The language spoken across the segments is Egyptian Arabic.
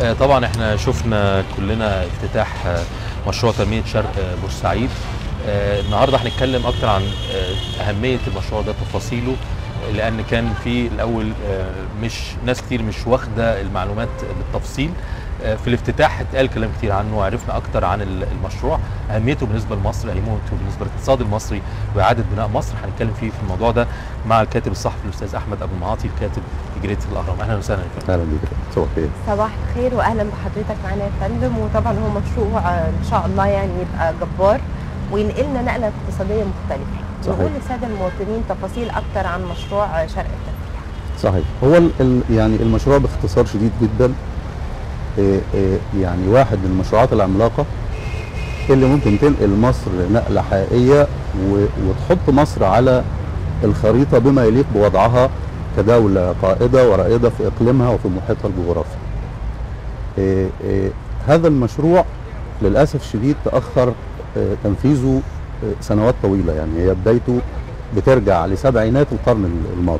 آه، طبعا احنا شفنا كلنا افتتاح آه، مشروع تنميه شرق آه، بورسعيد آه، النهارده هنتكلم اكتر عن آه، اهميه المشروع ده تفاصيله لان كان في الاول آه، مش ناس كتير مش واخده المعلومات بالتفصيل آه، في الافتتاح اتقال كلام كتير عنه وعرفنا اكتر عن ال- المشروع اهميته بالنسبه لمصر اهميته بالنسبه للاقتصاد المصري واعاده بناء مصر هنتكلم فيه في الموضوع ده مع الكاتب الصحفي الاستاذ احمد ابو المعاطي الكاتب في جريده الاهرام اهلا وسهلا يا فندم. اهلا بيك صباح الخير صباح الخير واهلا بحضرتك معانا يا فندم وطبعا هو مشروع آه، ان شاء الله يعني يبقى جبار وينقلنا نقله اقتصاديه مختلفه صحيح. نقول للساده المواطنين تفاصيل اكتر عن مشروع آه، شرق التفريح صحيح هو ال ال يعني المشروع باختصار شديد جدا إيه إيه يعني واحد من المشروعات العملاقه اللي ممكن تنقل مصر نقله حقيقيه و- وتحط مصر على الخريطه بما يليق بوضعها كدوله قائده ورائده في اقليمها وفي محيطها الجغرافي. إيه إيه هذا المشروع للاسف الشديد تاخر آه، تنفيذه آه، سنوات طويله يعني هي بدايته بترجع لسبعينات القرن ال- الماضي.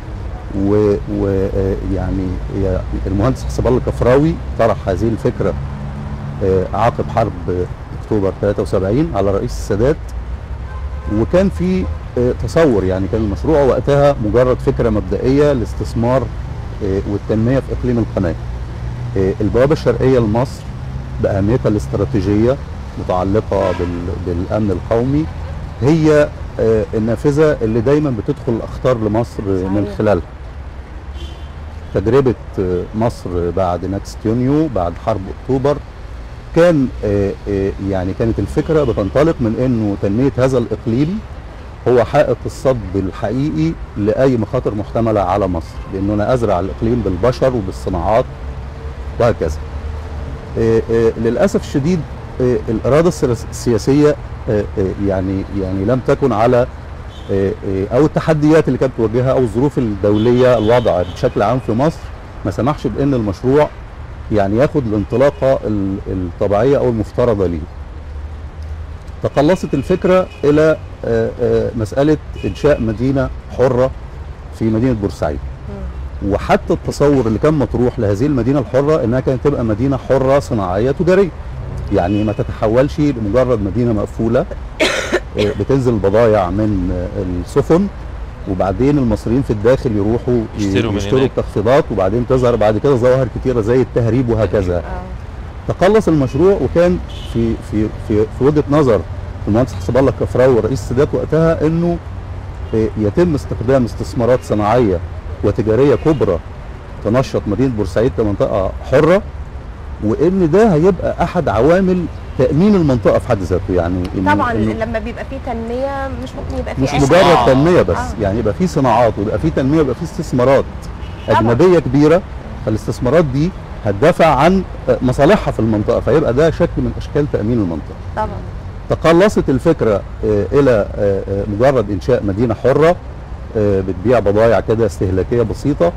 ويعني المهندس حسب الله الكفراوي طرح هذه الفكره آه، عقب حرب آه، اكتوبر 73 على رئيس السادات وكان في آه، تصور يعني كان المشروع وقتها مجرد فكره مبدئيه لاستثمار آه، والتنميه في اقليم القناه. آه، البوابه الشرقيه لمصر باهميتها الاستراتيجيه متعلقه بال- بالامن القومي هي آه، النافذه اللي دايما بتدخل الاخطار لمصر آه، من صحيح. خلالها. تجربه آه، مصر بعد نكست يونيو بعد حرب اكتوبر كان آه، آه، يعني كانت الفكره بتنطلق من انه تنميه هذا الاقليم هو حائط الصد الحقيقي لاي مخاطر محتمله على مصر لانه انا ازرع الاقليم بالبشر وبالصناعات وهكذا. آه، آه، للاسف الشديد آه، الاراده السياس- السياسيه آه، آه، يعني يعني لم تكن على آه، آه، او التحديات اللي كانت بتواجهها او الظروف الدوليه الوضع بشكل عام في مصر ما سمحش بان المشروع يعني ياخد الانطلاقه ال- الطبيعيه او المفترضه ليه. تقلصت الفكره الى آه، آه، مساله انشاء مدينه حره في مدينه بورسعيد. وحتى التصور اللي كان مطروح لهذه المدينه الحره انها كانت تبقى مدينه حره صناعيه تجاريه. يعني ما تتحولش لمجرد مدينه مقفوله آه، بتنزل بضايع من آه، السفن وبعدين المصريين في الداخل يروحوا ي- يشتروا من يشتروا هناك. بتخفيضات وبعدين تظهر بعد كده ظواهر كتيره زي التهريب وهكذا. آه. تقلص المشروع وكان في في في, في وجهه نظر المهندس حسب الله الكفراوي ورئيس السادات وقتها انه آه، يتم استخدام استثمارات صناعيه وتجاريه كبرى تنشط مدينه بورسعيد كمنطقه حره وان ده هيبقى احد عوامل تامين المنطقه في حد ذاته يعني إن- طبعا إنه لما بيبقى فيه تنميه مش ممكن يبقى فيه مش أي مجرد حاجة. تنميه بس آه. يعني يبقى في صناعات ويبقى في تنميه ويبقى في استثمارات طبعاً. اجنبيه كبيره فالاستثمارات دي هتدافع عن آه، مصالحها في المنطقه فيبقى ده شكل من اشكال تامين المنطقه طبعا تقلصت الفكره آه، الى آه، آه، مجرد انشاء مدينه حره آه، بتبيع بضائع كده استهلاكيه بسيطه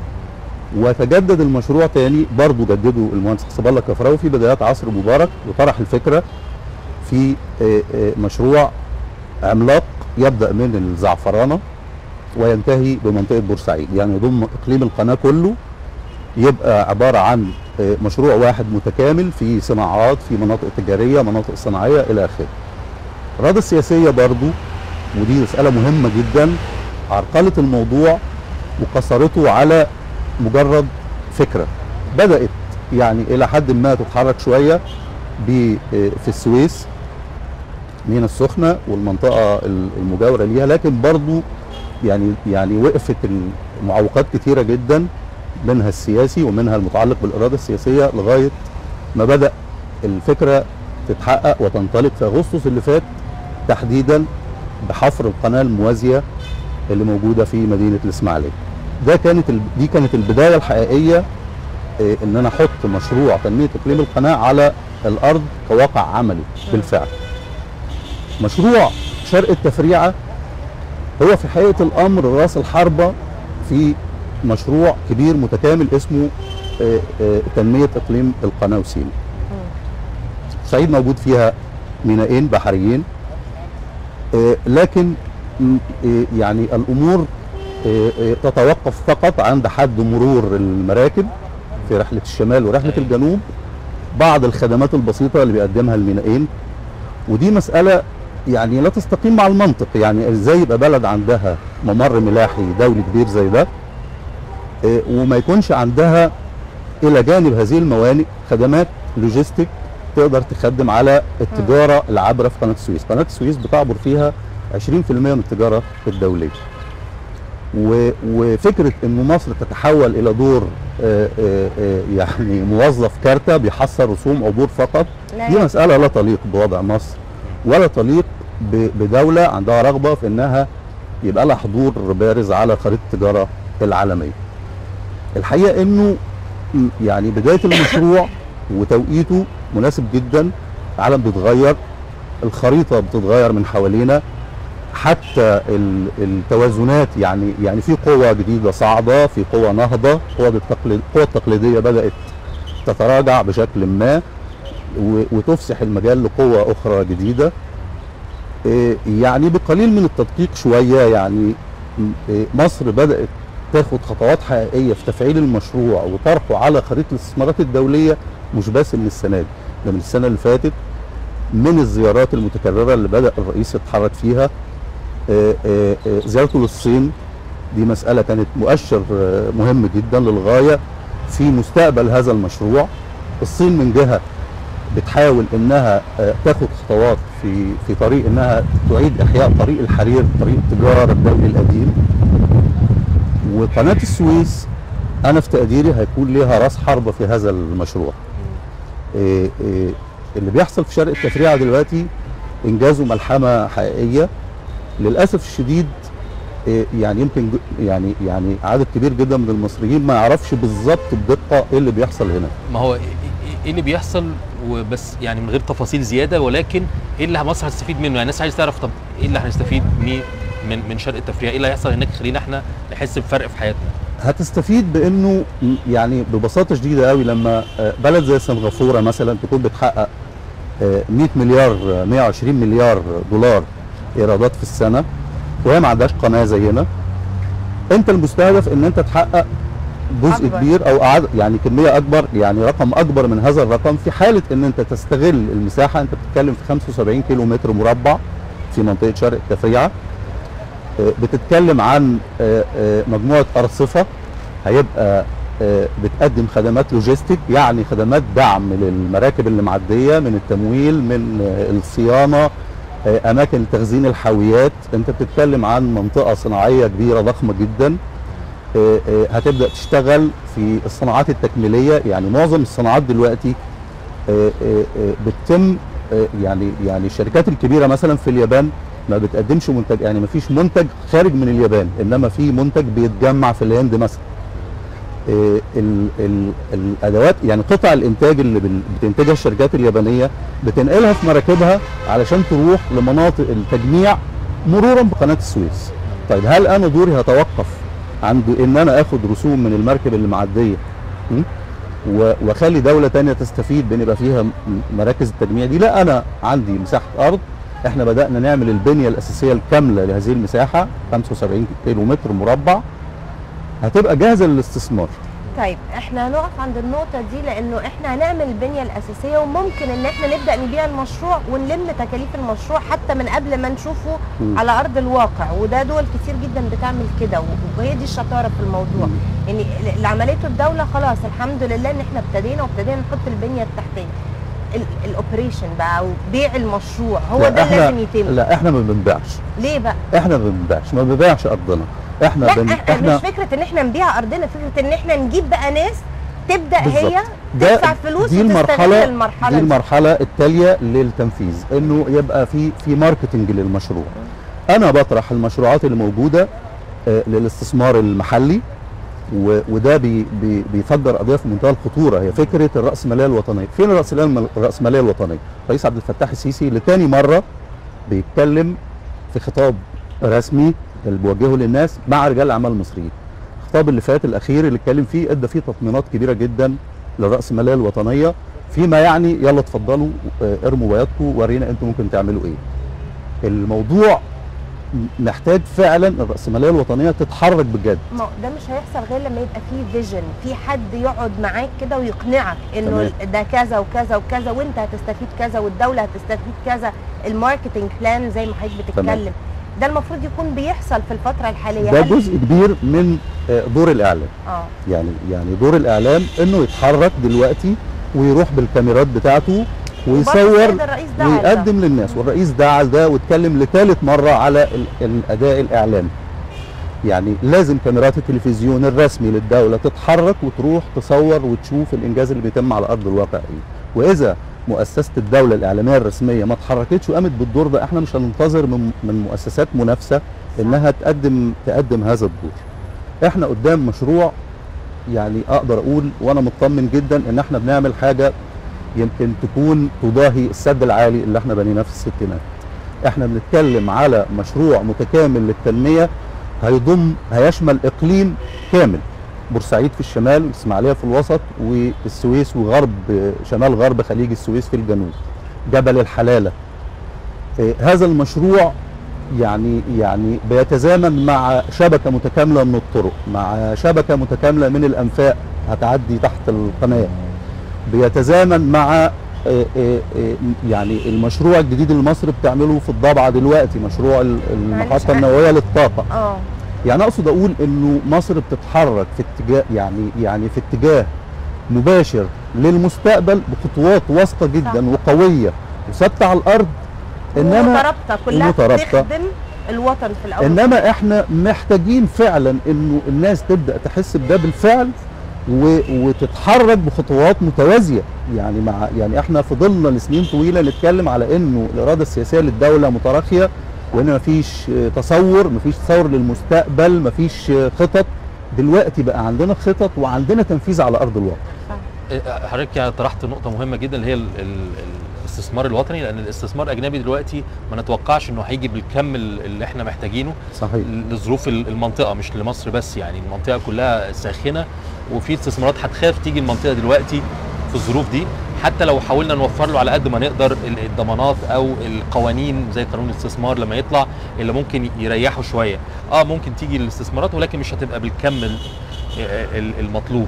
وتجدد المشروع تاني برضه جدده المهندس حسب الله الكفراوي في بدايات عصر مبارك وطرح الفكره في آه، آه، مشروع عملاق يبدا من الزعفرانه وينتهي بمنطقه بورسعيد يعني يضم اقليم القناه كله يبقى عباره عن آه، مشروع واحد متكامل في صناعات في مناطق تجاريه مناطق صناعيه الى اخره الاراده السياسيه برضو ودي مساله مهمه جدا عرقلت الموضوع وقصرته على مجرد فكره بدات يعني الى حد ما تتحرك شويه ب- آه، في السويس مينا السخنه والمنطقه ال- المجاوره ليها لكن برضو يعني يعني وقفت المعوقات كتيره جدا منها السياسي ومنها المتعلق بالاراده السياسيه لغايه ما بدا الفكره تتحقق وتنطلق في اغسطس اللي فات تحديدا بحفر القناه الموازيه اللي موجوده في مدينه الاسماعيليه. ده كانت ال- دي كانت البدايه الحقيقيه آه، ان انا احط مشروع تنميه اقليم القناه على الارض كواقع عملي بالفعل. مشروع شرق التفريعه هو في حقيقه الامر راس الحربه في مشروع كبير متكامل اسمه آه، آه، تنميه اقليم القناه وسينا. سعيد موجود فيها مينائين بحريين آه، لكن م- آه، يعني الامور آه، آه، تتوقف فقط عند حد مرور المراكب في رحله الشمال ورحله أيوة. الجنوب بعض الخدمات البسيطه اللي بيقدمها المينائين ودي مساله يعني لا تستقيم مع المنطق يعني ازاي يبقى بلد عندها ممر ملاحي دولي كبير زي ده آه، وما يكونش عندها الى جانب هذه الموانئ خدمات لوجيستيك تقدر تخدم على التجاره العابره في قناه السويس، قناه السويس بتعبر فيها 20% من التجاره الدوليه. و- وفكره ان مصر تتحول الى دور آه، آه، آه، يعني موظف كارته بيحصل رسوم عبور فقط لا دي يعني. مساله لا تليق بوضع مصر ولا تليق ب- بدوله عندها رغبه في انها يبقى لها حضور بارز على خريطه التجاره العالميه. الحقيقه انه م- يعني بدايه المشروع وتوقيته مناسب جدا العالم بيتغير الخريطه بتتغير من حوالينا حتى ال- التوازنات يعني يعني في قوه جديده صاعده في قوه نهضه قوه التقليد القوه التقليديه بدات تتراجع بشكل ما و- وتفسح المجال لقوه اخرى جديده إيه، يعني بقليل من التدقيق شويه يعني م- إيه، مصر بدات تاخد خطوات حقيقيه في تفعيل المشروع وطرحه على خريطه الاستثمارات الدوليه مش بس من السنه دي ده من السنه اللي فاتت من الزيارات المتكرره اللي بدا الرئيس يتحرك فيها آه، آه، آه، زيارته للصين دي مساله كانت مؤشر آه، مهم جدا للغايه في مستقبل هذا المشروع الصين من جهه بتحاول انها آه، تاخد خطوات في في طريق انها تعيد احياء طريق الحرير طريق التجاره الدولي القديم وقناه السويس انا في تقديري هيكون ليها راس حربه في هذا المشروع إيه إيه اللي بيحصل في شرق التفريعه دلوقتي انجازه ملحمه حقيقيه للاسف الشديد إيه يعني يمكن ج- يعني يعني عدد كبير جدا من المصريين ما يعرفش بالظبط بدقه ايه اللي بيحصل هنا ما هو إيه- إيه إيه اللي بيحصل وبس يعني من غير تفاصيل زياده ولكن ايه اللي مصر هتستفيد منه يعني الناس عايز تعرف طب ايه اللي هنستفيد ميه من من شرق التفريع ايه اللي هيحصل هناك خلينا احنا نحس بفرق في حياتنا هتستفيد بانه م- يعني ببساطه شديده قوي لما آه، بلد زي سنغافوره مثلا تكون بتحقق آه، 100 مليار آه، 120 مليار دولار ايرادات في السنه وهي ما عندهاش قناه زينا انت المستهدف ان انت تحقق جزء أكبر. كبير او أعد يعني كميه اكبر يعني رقم اكبر من هذا الرقم في حاله ان انت تستغل المساحه انت بتتكلم في 75 كيلو متر مربع في منطقه شرق التفريعه آه، بتتكلم عن آه، آه، مجموعه ارصفه هيبقى آه، بتقدم خدمات لوجيستيك يعني خدمات دعم للمراكب اللي معديه من التمويل من آه، الصيانه آه، اماكن تخزين الحاويات انت بتتكلم عن منطقه صناعيه كبيره ضخمه جدا آه، آه، هتبدا تشتغل في الصناعات التكميليه يعني معظم الصناعات دلوقتي آه، آه، آه، بتتم آه، يعني يعني الشركات الكبيره مثلا في اليابان ما بتقدمش منتج يعني ما فيش منتج خارج من اليابان انما في منتج بيتجمع في الهند مثلا آه، ال ال الادوات يعني قطع الانتاج اللي بال- بتنتجها الشركات اليابانيه بتنقلها في مراكبها علشان تروح لمناطق التجميع مرورا بقناه السويس طيب هل انا دوري هتوقف عند ان انا اخد رسوم من المركب اللي معديه م? و- واخلي دوله تانية تستفيد بان يبقى فيها م- مراكز التجميع دي لا انا عندي مساحه ارض احنا بدانا نعمل البنيه الاساسيه الكامله لهذه المساحه 75 كيلو متر مربع هتبقى جاهزه للاستثمار طيب احنا هنقف عند النقطة دي لانه احنا هنعمل البنية الاساسية وممكن ان احنا نبدأ نبيع المشروع ونلم تكاليف المشروع حتى من قبل ما نشوفه مم. على ارض الواقع وده دول كتير جدا بتعمل كده وهي دي الشطارة في الموضوع يعني اللي عملته الدولة خلاص الحمد لله ان احنا ابتدينا وابتدينا نحط البنية التحتية الاوبريشن بقى وبيع المشروع هو لا، ده احنا لازم يتم لا احنا ما بنبيعش ليه بقى؟ احنا ما بنبيعش ما بنبيعش ارضنا احنا لا بن... احنا مش فكرة ان احنا نبيع ارضنا فكرة ان احنا نجيب بقى ناس تبدأ هي بالظبط. تدفع فلوس دي وتستغل المرحله المرحلة دي دي. المرحله التاليه للتنفيذ انه يبقى في في ماركتنج للمشروع انا بطرح المشروعات اللي موجوده آه، للاستثمار المحلي و- وده بي بي بيفجر قضيه في منتهى الخطوره هي فكره الراسماليه الوطنيه فين الراسماليه الراسماليه الوطنيه الرئيس عبد الفتاح السيسي لتاني مره بيتكلم في خطاب رسمي اللي بيوجهه للناس مع رجال الاعمال المصريين الخطاب اللي فات الاخير اللي اتكلم فيه ادى فيه تطمينات كبيره جدا للراسماليه الوطنيه فيما يعني يلا اتفضلوا آه، ارموا بياضكم ورينا انتوا ممكن تعملوا ايه الموضوع محتاج فعلا الراسماليه الوطنيه تتحرك بجد ما هو ده مش هيحصل غير لما يبقى فيه فيجن في حد يقعد معاك كده ويقنعك انه تمام. ده كذا وكذا وكذا وانت هتستفيد كذا والدوله هتستفيد كذا الماركتنج بلان زي ما حضرتك تمام. بتتكلم ده المفروض يكون بيحصل في الفتره الحاليه ده هل- جزء كبير من آه، دور الاعلام اه يعني يعني دور الاعلام انه يتحرك دلوقتي ويروح بالكاميرات بتاعته وبرضه ويصور السيد الرئيس دعا لده. ويقدم للناس والرئيس دعا لده واتكلم لثالث مره على ال- الاداء الاعلامي يعني لازم كاميرات التلفزيون الرسمي للدوله تتحرك وتروح تصور وتشوف الانجاز اللي بيتم على ارض الواقع ايه واذا مؤسسه الدوله الاعلاميه الرسميه ما اتحركتش وقامت بالدور ده احنا مش هننتظر من من مؤسسات منافسه انها تقدم تقدم هذا الدور احنا قدام مشروع يعني اقدر اقول وانا مطمن جدا ان احنا بنعمل حاجه يمكن تكون تضاهي السد العالي اللي احنا بنيناه في الستينات احنا بنتكلم على مشروع متكامل للتنميه هيضم هيشمل اقليم كامل بورسعيد في الشمال والاسماعيليه في الوسط والسويس وغرب شمال غرب خليج السويس في الجنوب جبل الحلاله إيه، هذا المشروع يعني يعني بيتزامن مع شبكه متكامله من الطرق مع شبكه متكامله من الانفاق هتعدي تحت القناه بيتزامن مع آه، آه، آه، يعني المشروع الجديد اللي مصر بتعمله في الضبعه دلوقتي مشروع ال- معلش، المحطه أنا- النوويه للطاقه اه يعني اقصد اقول انه مصر بتتحرك في اتجاه يعني يعني في اتجاه مباشر للمستقبل بخطوات واثقه جدا وقويه وثابته على الارض انما مترابطه كلها ومترابطة. بتخدم الوطن في الاول انما احنا محتاجين فعلا انه الناس تبدا تحس بده بالفعل و... وتتحرك بخطوات متوازيه يعني مع يعني احنا فضلنا لسنين طويله نتكلم على انه الاراده السياسيه للدوله متراخيه وان مفيش آه، تصور مفيش تصور للمستقبل مفيش آه، خطط دلوقتي بقى عندنا خطط وعندنا تنفيذ على ارض الواقع آه، حضرتك يعني طرحت نقطة مهمة جدا اللي هي ال- ال- الاستثمار الوطني لأن الاستثمار الأجنبي دلوقتي ما نتوقعش إنه هيجي بالكم ال- اللي إحنا محتاجينه صحيح لظروف ال- المنطقة مش لمصر بس يعني المنطقة كلها ساخنة وفي استثمارات هتخاف تيجي المنطقة دلوقتي في الظروف دي حتى لو حاولنا نوفر له على قد ما نقدر ال- الضمانات او القوانين زي قانون الاستثمار لما يطلع اللي ممكن يريحه شويه اه ممكن تيجي الاستثمارات ولكن مش هتبقى بالكم ال- ال- المطلوب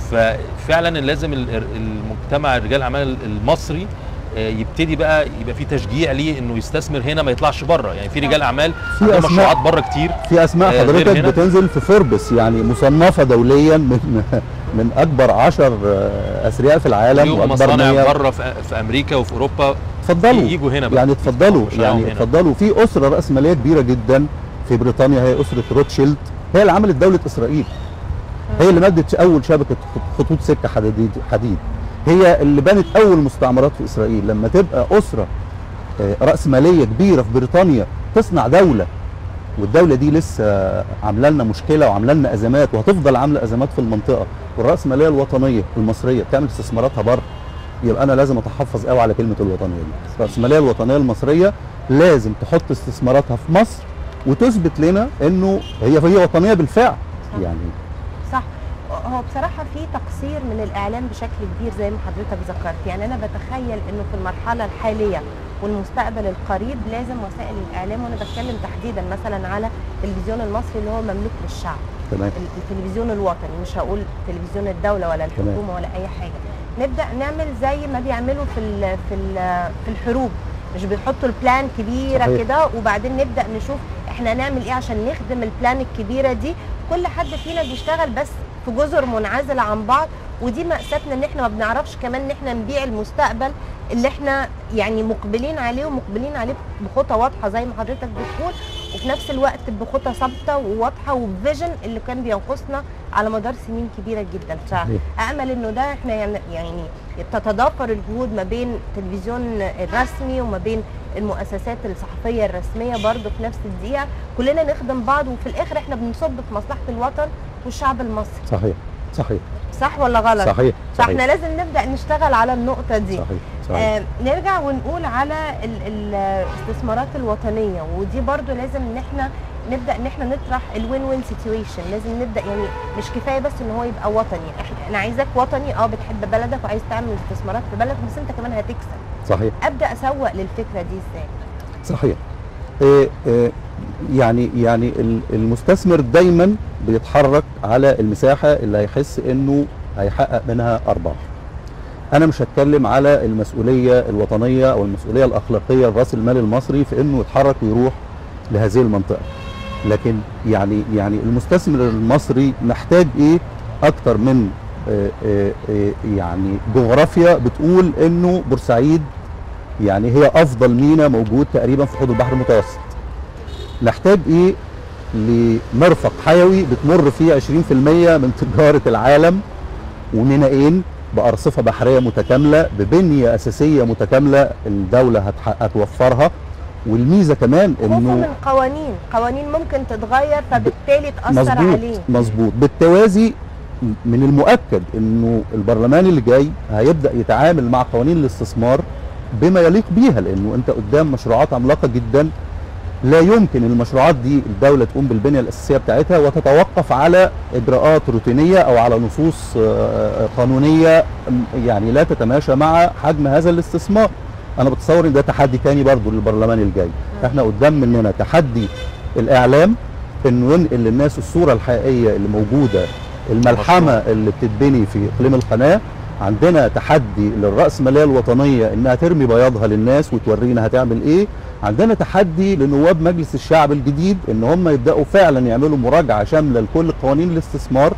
ففعلا لازم ال- المجتمع رجال الاعمال المصري آه، يبتدي بقى يبقى في تشجيع ليه انه يستثمر هنا ما يطلعش بره يعني في رجال اعمال في عندهم أسماء- مشروعات بره كتير في اسماء آه، غير حضرتك هنا؟ بتنزل في فوربس يعني مصنفه دوليا من من اكبر عشر آه، اثرياء في العالم ليهم واكبر مصانع 100 بره في في امريكا وفي اوروبا اتفضلوا يجوا هنا بقى يعني اتفضلوا يشتغلوا يعني هنا. اتفضلوا في اسره راس ماليه كبيره جدا في بريطانيا هي اسره روتشيلد هي اللي عملت دوله اسرائيل هي اللي مدت اول شبكه خطوط سكه حديد حديد هي اللي بنت اول مستعمرات في اسرائيل لما تبقى اسره آه، راس ماليه كبيره في بريطانيا تصنع دوله والدوله دي لسه عامله لنا مشكله وعامله لنا ازمات وهتفضل عامله ازمات في المنطقه والراسماليه الوطنيه المصريه بتعمل استثماراتها بره يبقى انا لازم اتحفظ قوي على كلمه الوطنيه دي الراسماليه الوطنيه المصريه لازم تحط استثماراتها في مصر وتثبت لنا انه هي هي وطنيه بالفعل صح. يعني صح هو بصراحة في تقصير من الإعلام بشكل كبير زي ما حضرتك ذكرت يعني أنا بتخيل إنه في المرحلة الحالية والمستقبل القريب لازم وسائل الإعلام وأنا بتكلم تحديدا مثلا على التلفزيون المصري اللي هو مملوك للشعب تمام ال- التلفزيون الوطني مش هقول تلفزيون الدولة ولا الحكومة ولا أي حاجة نبدأ نعمل زي ما بيعملوا في ال في ال في الحروب مش بيحطوا البلان كبيرة صحيح. كده وبعدين نبدأ نشوف احنا نعمل ايه عشان نخدم البلان الكبيرة دي كل حد فينا بيشتغل بس في جزر منعزلة عن بعض ودي مأساتنا ان احنا ما بنعرفش كمان ان احنا نبيع المستقبل اللي احنا يعني مقبلين عليه ومقبلين عليه بخطى واضحة زي ما حضرتك بتقول وفي نفس الوقت بخطى ثابتة وواضحة وفيجن اللي كان بينقصنا على مدار سنين كبيرة جدا صحيح. فأمل انه ده احنا يعني- يعني تتضافر الجهود ما بين التلفزيون الرسمي وما بين المؤسسات الصحفية الرسمية برضو في نفس الدقيقة كلنا نخدم بعض وفي الآخر احنا بنصب في مصلحة الوطن والشعب المصري صحيح صحيح صح ولا غلط؟ صحيح فاحنا صحيح لازم نبدأ نشتغل على النقطة دي صحيح صحيح آه نرجع ونقول على ال- ال- الاستثمارات الوطنيه ودي برضو لازم ان احنا نبدا ان احنا نطرح الوين وين سيتويشن لازم نبدا يعني مش كفايه بس ان هو يبقى وطني احنا انا عايزاك وطني اه بتحب بلدك وعايز تعمل استثمارات في بلدك بس انت كمان هتكسب صحيح ابدا اسوق للفكره دي ازاي صحيح آه، آه، يعني يعني ال- المستثمر دايما بيتحرك على المساحه اللي هيحس انه هيحقق منها ارباح. انا مش هتكلم على المسؤوليه الوطنيه او المسؤوليه الاخلاقيه لراس المال المصري في انه يتحرك ويروح لهذه المنطقه. لكن يعني يعني المستثمر المصري محتاج ايه اكتر من آه، آه، آه، يعني جغرافيا بتقول انه بورسعيد يعني هي افضل ميناء موجود تقريبا في حوض البحر المتوسط نحتاج ايه لمرفق حيوي بتمر فيه 20% من تجاره العالم ومينائين بارصفه بحريه متكامله ببنيه اساسيه متكامله الدوله هتح- هتوفرها والميزه كمان خوفه انه من قوانين قوانين ممكن تتغير فبالتالي تاثر مظبوط عليه مظبوط بالتوازي من المؤكد انه البرلمان اللي جاي هيبدا يتعامل مع قوانين الاستثمار بما يليق بيها لانه انت قدام مشروعات عملاقه جدا لا يمكن المشروعات دي الدوله تقوم بالبنيه الاساسيه بتاعتها وتتوقف على اجراءات روتينيه او على نصوص آه، قانونيه يعني لا تتماشى مع حجم هذا الاستثمار انا بتصور ان ده تحدي تاني برضو للبرلمان الجاي احنا قدام مننا تحدي الاعلام انه ينقل للناس الصوره الحقيقيه اللي موجوده الملحمه اللي بتتبني في اقليم القناه عندنا تحدي للرأسمالية الوطنية انها ترمي بياضها للناس وتورينا هتعمل ايه عندنا تحدي لنواب مجلس الشعب الجديد ان هم يبداوا فعلا يعملوا مراجعة شاملة لكل قوانين الاستثمار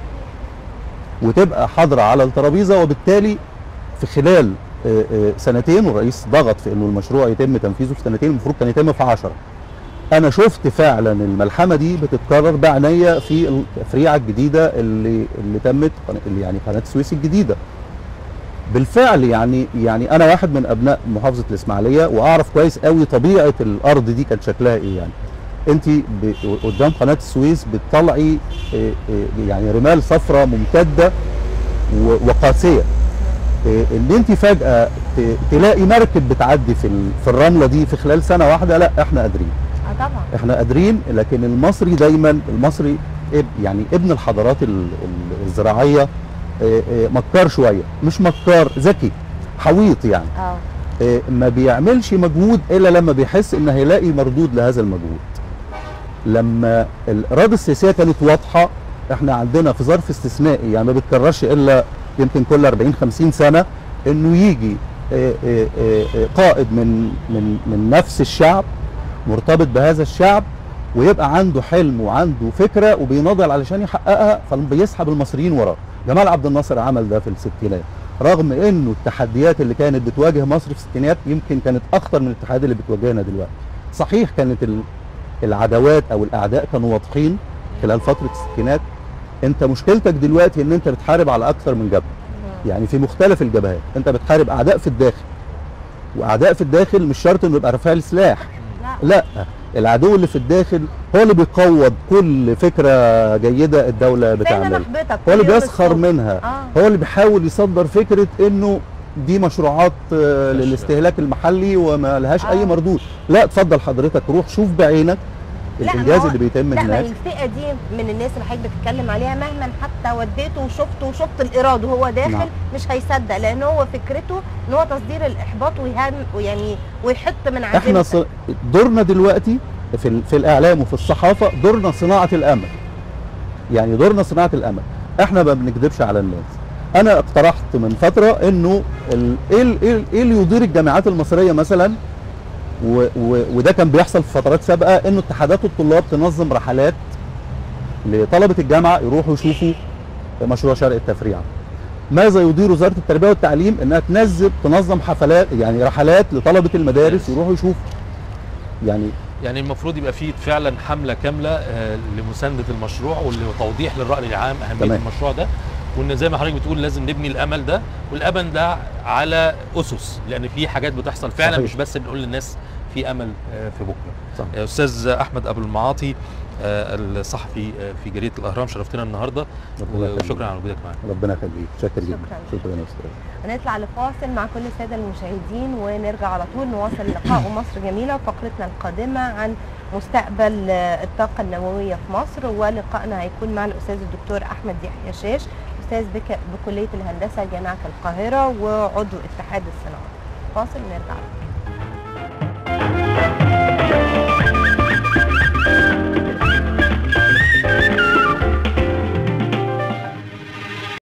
وتبقى حاضرة على الترابيزة وبالتالي في خلال آه، آه، سنتين والرئيس ضغط في انه المشروع يتم تنفيذه في سنتين المفروض كان يتم في عشرة انا شفت فعلا الملحمه دي بتتكرر بعناية في التفريعه الجديده اللي اللي تمت قنا- اللي يعني قناه السويس الجديده بالفعل يعني يعني انا واحد من ابناء محافظه الاسماعيليه واعرف كويس قوي طبيعه الارض دي كانت شكلها ايه يعني انت ب- قدام قناه السويس بتطلعي آه، آه، يعني رمال صفراء ممتده و- وقاسيه آه، ان انت فجاه ت- تلاقي مركب بتعدي في ال- في الرمله دي في خلال سنه واحده لا احنا قادرين اه طبعا احنا قادرين لكن المصري دايما المصري اب يعني ابن الحضارات ال- ال- الزراعيه اه، اه، مكار شويه مش مكار ذكي حويط يعني اه اه، ما بيعملش مجهود الا لما بيحس ان هيلاقي مردود لهذا المجهود لما الاراده السياسيه كانت واضحه احنا عندنا في ظرف استثنائي يعني ما بيتكررش الا يمكن كل 40 50 سنه انه يجي اه، اه، اه، اه، قائد من من من نفس الشعب مرتبط بهذا الشعب ويبقى عنده حلم وعنده فكره وبيناضل علشان يحققها فبيسحب المصريين وراه جمال عبد الناصر عمل ده في الستينات رغم انه التحديات اللي كانت بتواجه مصر في الستينات يمكن كانت اخطر من التحديات اللي بتواجهنا دلوقتي صحيح كانت ال- العداوات او الاعداء كانوا واضحين خلال فتره الستينات انت مشكلتك دلوقتي ان انت بتحارب على اكثر من جبهه يعني في مختلف الجبهات انت بتحارب اعداء في الداخل واعداء في الداخل مش شرط انه يبقى رافع سلاح لا لا العدو اللي في الداخل هو اللي بيقوض كل فكره جيده الدوله كفاية ان انا بتعملها احبطك هو اللي كل يوم بيسخر الصبح. منها اه هو اللي بيحاول يصدر فكره انه دي مشروعات آه، ماشي. للاستهلاك المحلي وما لهاش اي آه. مردود لا اتفضل حضرتك روح شوف بعينك لا، ما الانجاز هو- اللي بيتم لا ما هي هناك الفئه دي من الناس اللي حضرتك بتتكلم عليها مهما حتى وديته وشفته وشفت الايراد وهو داخل نعم. مش هيصدق لان هو فكرته ان هو تصدير الاحباط ويهم ويعني ويحط من احنا عزيمته ص... دورنا دلوقتي في, ال... في الاعلام وفي الصحافه دورنا صناعه الامل يعني دورنا صناعه الامل احنا ما بنكذبش على الناس انا اقترحت من فتره انه ال... ايه ال... ايه ال- إيه اللي يدير الجامعات المصريه مثلا و... و... وده كان بيحصل في فترات سابقه انه اتحادات الطلاب تنظم رحلات لطلبه الجامعه يروحوا يشوفوا مشروع شرق التفريعه ماذا يدير وزاره التربيه والتعليم انها تنزل تنظم حفلات يعني رحلات لطلبه المدارس يروحوا يشوفوا يعني يعني المفروض يبقى فيه فعلا حمله كامله آه، لمسانده المشروع ولتوضيح للراي العام اهميه تمام. المشروع ده وان زي ما حضرتك بتقول لازم نبني الامل ده والامل ده على اسس لان في حاجات بتحصل فعلا صحيح. مش بس بنقول للناس في امل آه، في بكره صح. آه، استاذ احمد ابو المعاطي آه، الصحفي آه، في جريده الاهرام شرفتنا النهارده ربنا يخليك. وشكرا على وجودك معانا ربنا يخليك شكرا جدا شكراً. شكرا يا استاذ هنطلع لفاصل مع كل الساده المشاهدين ونرجع على طول نواصل اللقاء ومصر جميله وفقرتنا القادمه عن مستقبل آه، الطاقه النوويه في مصر ولقائنا هيكون مع الاستاذ الدكتور احمد يحيى شاش استاذ بك- بكليه الهندسه جامعه القاهره وعضو اتحاد الصناعه فاصل ونرجع لكم